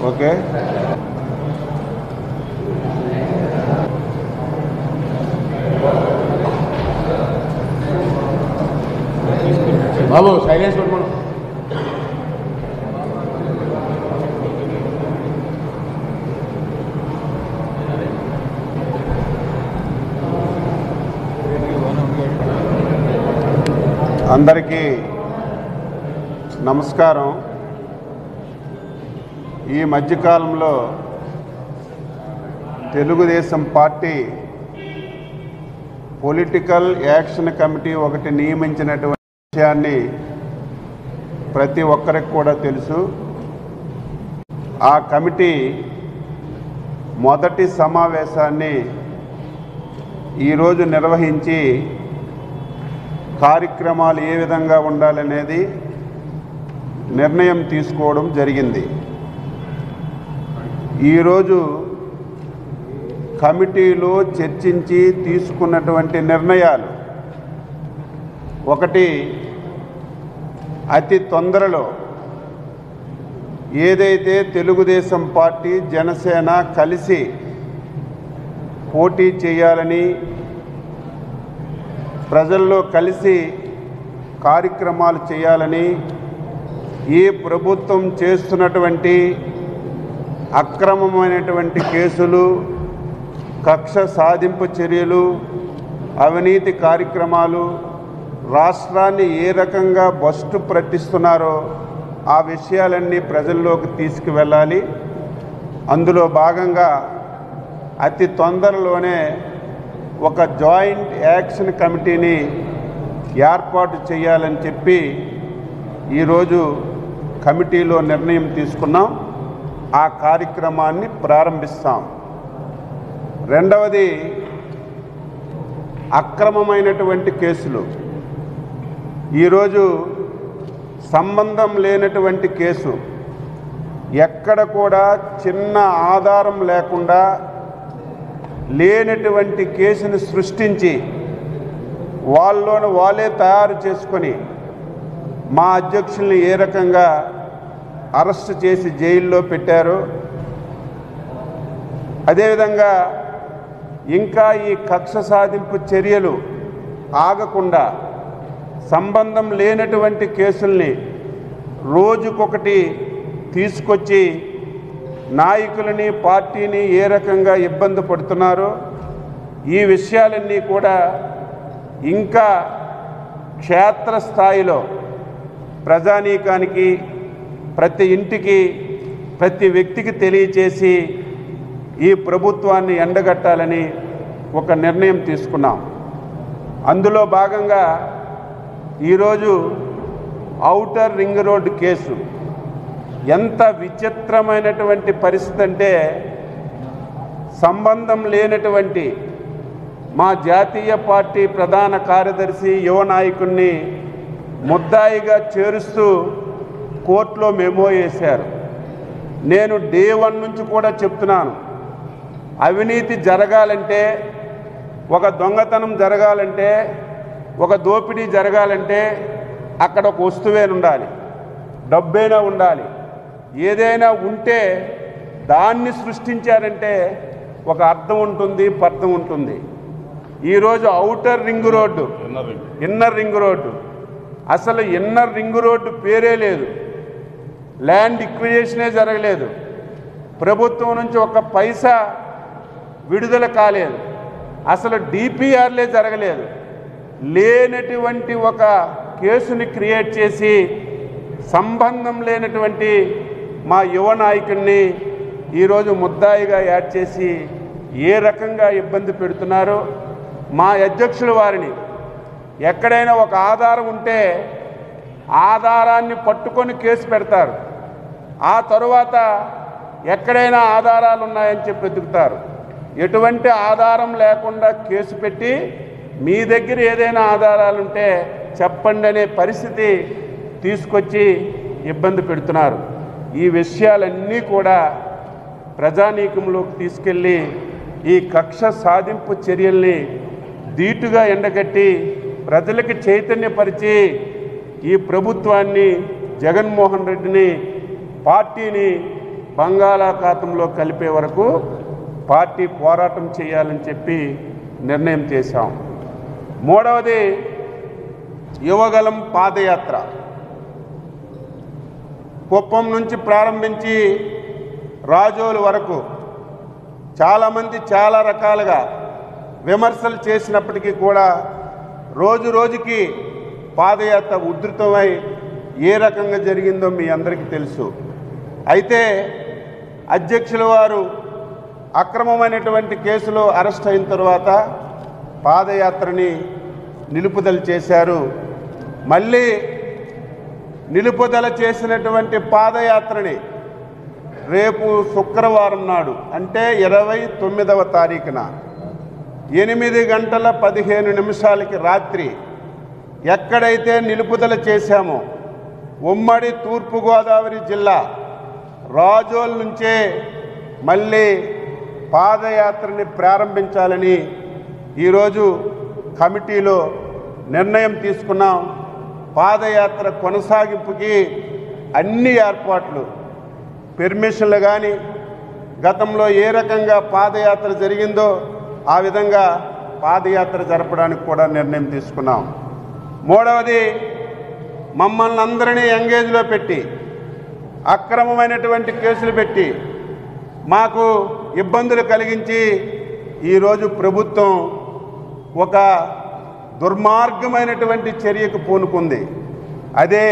okay బాబు silence పెట్టుకోండి అందరికీ నమస్కారం ఈ మధ్యకాలంలో Telugu Desam party political action committee ఒకటి నియమించినటువంటి విషయాన్ని ప్రతి ఒక్కరికి కూడా తెలుసు ఆ కమిటీ మొదటి సమావేశాన్ని ఈరోజు నిర్వహించి కార్యక్రమాలు ఏ విధంగా ఉండాలనేది నిర్ణయం తీసుకోవడం జరిగింది ఈరోజు కమిటీలో చర్చించి తీసుకున్నటువంటి నిర్ణయాలు ఒకటి అతి తొందరలో ఏదైతే తెలుగుదేశం పార్టీ జనసేన కలిసి పోటీ చేయాలని ప్రజల్లో కలిసి కార్యక్రమాలు చేయాలని ఈ ప్రభుత్వం చేస్తున్నటువంటి అక్రమమైనటువంటి కేసులు కక్ష సాధింపు చర్యలు అవినీతి కార్యక్రమాలు రాష్ట్రాన్ని ఏ రకంగా బస్టు పట్టిస్తున్నారో ఆ విషయాలన్నీ ప్రజల్లోకి తీసుకువెళ్ళాలి అందులో భాగంగా అతి తొందరలోనే ఒక జాయింట్ యాక్షన్ కమిటీని ఏర్పాటు చేయాలని చెప్పి ఈరోజు కమిటీలో నిర్ణయం తీసుకున్నాం ఆ కార్యక్రమాన్ని ప్రారంభిస్తాం రెండవది అక్రమమైనటువంటి కేసులు ఈరోజు సంబంధం లేనటువంటి కేసు ఎక్కడ కూడా చిన్న ఆధారం లేకుండా లేనటువంటి కేసుని సృష్టించి వాళ్ళలోని వాళ్ళే తయారు చేసుకొని మా అధ్యక్షుల్ని ఏ రకంగా అరెస్ట్ చేసి జైల్లో పెట్టారు అదేవిధంగా ఇంకా ఈ కక్ష సాధింపు చర్యలు ఆగకుండా సంబంధం లేనటువంటి కేసుల్ని రోజుకొకటి తీసుకొచ్చి నాయకులని పార్టీని ఏ రకంగా ఇబ్బంది పడుతున్నారో ఈ విషయాలన్నీ కూడా ఇంకా క్షేత్రస్థాయిలో ప్రజానీకానికి ప్రతి ఇంటికి ప్రతి వ్యక్తికి తెలియచేసి ఈ ప్రభుత్వాన్ని ఎండగట్టాలని ఒక నిర్ణయం తీసుకున్నాం అందులో భాగంగా ఈరోజు ఔటర్ రింగ్ రోడ్డు కేసు ఎంత విచిత్రమైనటువంటి పరిస్థితి అంటే సంబంధం లేనటువంటి మా జాతీయ పార్టీ ప్రధాన కార్యదర్శి యువ నాయకుడిని ముద్దాయిగా చేరుస్తూ కోర్టులో మెమో వేశారు నేను డే వన్ నుంచి కూడా చెప్తున్నాను అవినీతి జరగాలంటే ఒక దొంగతనం జరగాలంటే ఒక దోపిడీ జరగాలంటే అక్కడ ఒక వస్తువే ఉండాలి డబ్బైనా ఉండాలి ఏదైనా ఉంటే దాన్ని సృష్టించారంటే ఒక అర్థం ఉంటుంది పర్థం ఉంటుంది ఈరోజు outer ring road inner ring road అసలు ఇన్నర్ రింగ్ రోడ్డు పేరే లేదు ల్యాండ్ ఇక్విజేషనే జరగలేదు ప్రభుత్వం నుంచి ఒక పైసా విడుదల కాలేదు అసలు డిపిఆర్లే జరగలేదు లేనటువంటి ఒక కేసుని క్రియేట్ చేసి సంబంధం లేనటువంటి మా యువ నాయకుడిని ఈరోజు ముద్దాయిగా యాడ్ చేసి ఏ రకంగా ఇబ్బంది పెడుతున్నారో మా అధ్యక్షుల వారిని ఎక్కడైనా ఒక ఆధారం ఉంటే ఆధారాన్ని పట్టుకొని కేసు పెడతారు ఆ తరువాత ఎక్కడైనా ఆధారాలు ఉన్నాయని చెప్పి వెతుకుతారు ఎటువంటి ఆధారం లేకుండా కేసు పెట్టి మీ దగ్గర ఏదైనా ఆధారాలు ఉంటే చెప్పండి అనే పరిస్థితి తీసుకొచ్చి ఇబ్బంది పెడుతున్నారు ఈ విషయాలన్నీ కూడా ప్రజానీకంలోకి తీసుకెళ్ళి ఈ కక్ష సాధింపు చర్యల్ని ధీటుగా ఎండగట్టి ప్రజలకు చైతన్యపరిచి ఈ ప్రభుత్వాన్ని జగన్మోహన్ రెడ్డిని పార్టీని బంగాళాఖాతంలో కలిపే వరకు పార్టీ పోరాటం చేయాలని చెప్పి నిర్ణయం చేశాం మూడవది యువగలం పాదయాత్ర కుప్పం నుంచి ప్రారంభించి రాజోలు వరకు చాలామంది చాలా రకాలుగా విమర్శలు చేసినప్పటికీ కూడా రోజు రోజుకి పాదయాత్ర ఉధృతమై ఏ రకంగా జరిగిందో మీ అందరికీ తెలుసు అయితే అధ్యక్షుల వారు అక్రమమైనటువంటి కేసులో అరెస్ట్ అయిన తర్వాత పాదయాత్రని నిలుపుదల చేశారు మళ్ళీ నిలుపుదల చేసినటువంటి పాదయాత్రని రేపు శుక్రవారం నాడు అంటే ఇరవై తొమ్మిదవ తారీఖున ఎనిమిది గంటల పదిహేను నిమిషాలకి రాత్రి ఎక్కడైతే నిలుపుదల చేశామో ఉమ్మడి తూర్పుగోదావరి జిల్లా రాజోల్ నుంచే మళ్ళీ పాదయాత్రని ప్రారంభించాలని ఈరోజు కమిటీలో నిర్ణయం తీసుకున్నాం పాదయాత్ర కొనసాగింపుకి అన్ని ఏర్పాట్లు పెర్మిషన్లు కానీ గతంలో ఏ రకంగా పాదయాత్ర జరిగిందో ఆ విధంగా పాదయాత్ర జరపడానికి కూడా నిర్ణయం తీసుకున్నాం మూడవది మమ్మల్ని అందరినీ ఎంగేజ్లో పెట్టి అక్రమమైనటువంటి కేసులు పెట్టి మాకు ఇబ్బందులు కలిగించి ఈరోజు ప్రభుత్వం ఒక దుర్మార్గమైనటువంటి చర్యకు పూనుకుంది అదే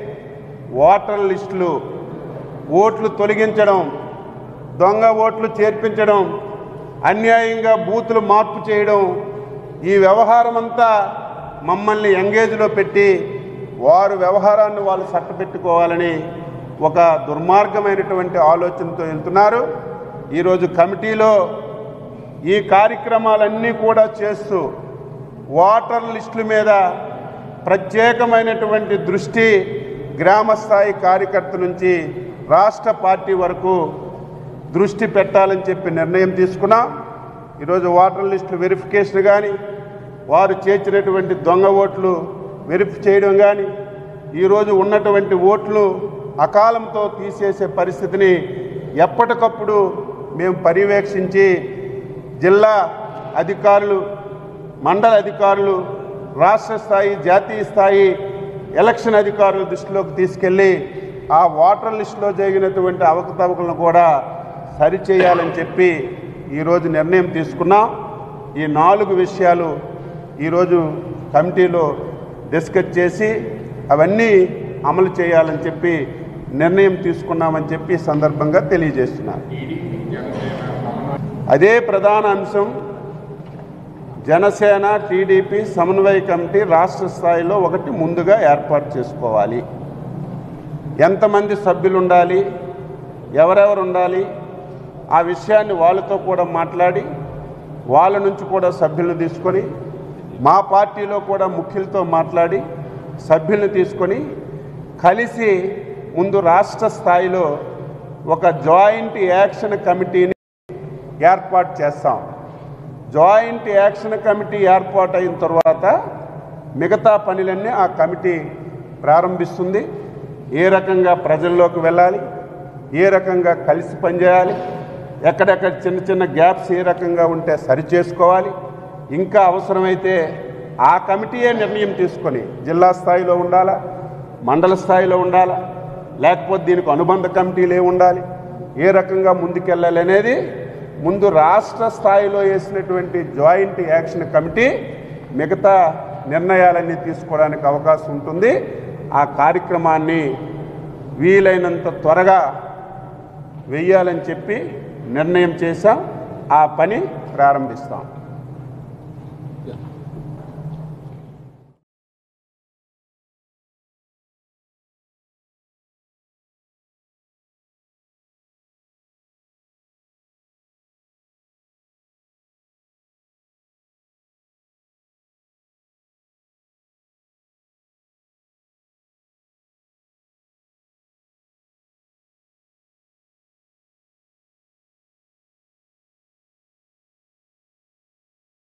ఓటర్ లిస్టులు ఓట్లు తొలగించడం దొంగ ఓట్లు చేర్పించడం అన్యాయంగా బూతులు మార్పు చేయడం ఈ వ్యవహారం అంతా మమ్మల్ని ఎంగేజ్లో పెట్టి వారు వ్యవహారాన్ని వాళ్ళు చట్టబెట్టుకోవాలని ఒక దుర్మార్గమైనటువంటి ఆలోచనతో వెళ్తున్నారు ఈరోజు కమిటీలో ఈ కార్యక్రమాలన్నీ కూడా చేస్తూ వాటర్ లిస్టుల మీద ప్రత్యేకమైనటువంటి దృష్టి గ్రామ స్థాయి కార్యకర్త నుంచి రాష్ట్ర పార్టీ వరకు దృష్టి పెట్టాలని చెప్పి నిర్ణయం తీసుకున్నాం ఈరోజు వాటర్ లిస్టులు వెరిఫికేషన్ కానీ వారు చేర్చినటువంటి దొంగ ఓట్లు వెరిఫై చేయడం కానీ ఈరోజు ఉన్నటువంటి ఓట్లు అకాలంతో తీసేసే పరిస్థితిని ఎప్పటికప్పుడు మేము పర్యవేక్షించి జిల్లా అధికారులు మండల అధికారులు రాష్ట్ర స్థాయి జాతీయ స్థాయి ఎలక్షన్ అధికారుల దృష్టిలోకి తీసుకెళ్ళి ఆ ఓటర్ లిస్టులో జరిగినటువంటి అవకతవకలను కూడా సరిచేయాలని చెప్పి ఈరోజు నిర్ణయం తీసుకున్నాం ఈ నాలుగు విషయాలు ఈరోజు కమిటీలో డిస్కస్ చేసి అవన్నీ అమలు చేయాలని చెప్పి నిర్ణయం తీసుకున్నామని చెప్పి ఈ సందర్భంగా తెలియజేస్తున్నాను అదే ప్రధాన అంశం జనసేన టీడీపీ సమన్వయ కమిటీ రాష్ట్ర స్థాయిలో ఒకటి ముందుగా ఏర్పాటు చేసుకోవాలి ఎంతమంది సభ్యులు ఉండాలి ఎవరెవరు ఉండాలి ఆ విషయాన్ని వాళ్ళతో కూడా మాట్లాడి వాళ్ళ నుంచి కూడా సభ్యులను తీసుకొని మా పార్టీలో కూడా ముఖ్యులతో మాట్లాడి సభ్యులను తీసుకొని కలిసి ముందు రాష్ట్ర స్థాయిలో ఒక జాయింట్ యాక్షన్ కమిటీని ఏర్పాటు చేస్తాం జాయింట్ యాక్షన్ కమిటీ ఏర్పాటు అయిన తర్వాత మిగతా పనులన్నీ ఆ కమిటీ ప్రారంభిస్తుంది ఏ రకంగా ప్రజల్లోకి వెళ్ళాలి ఏ రకంగా కలిసి పనిచేయాలి ఎక్కడెక్కడ చిన్న చిన్న గ్యాప్స్ ఏ రకంగా ఉంటే సరి చేసుకోవాలి ఇంకా అవసరమైతే ఆ కమిటీయే నిర్ణయం తీసుకొని జిల్లా స్థాయిలో ఉండాలా మండల స్థాయిలో ఉండాలా లేకపోతే దీనికి అనుబంధ కమిటీలు ఏ ఉండాలి ఏ రకంగా ముందుకెళ్ళాలి అనేది ముందు రాష్ట్ర స్థాయిలో వేసినటువంటి జాయింట్ యాక్షన్ కమిటీ మిగతా నిర్ణయాలన్నీ తీసుకోవడానికి అవకాశం ఉంటుంది ఆ కార్యక్రమాన్ని వీలైనంత త్వరగా వెయ్యాలని చెప్పి నిర్ణయం చేశాం ఆ పని ప్రారంభిస్తాం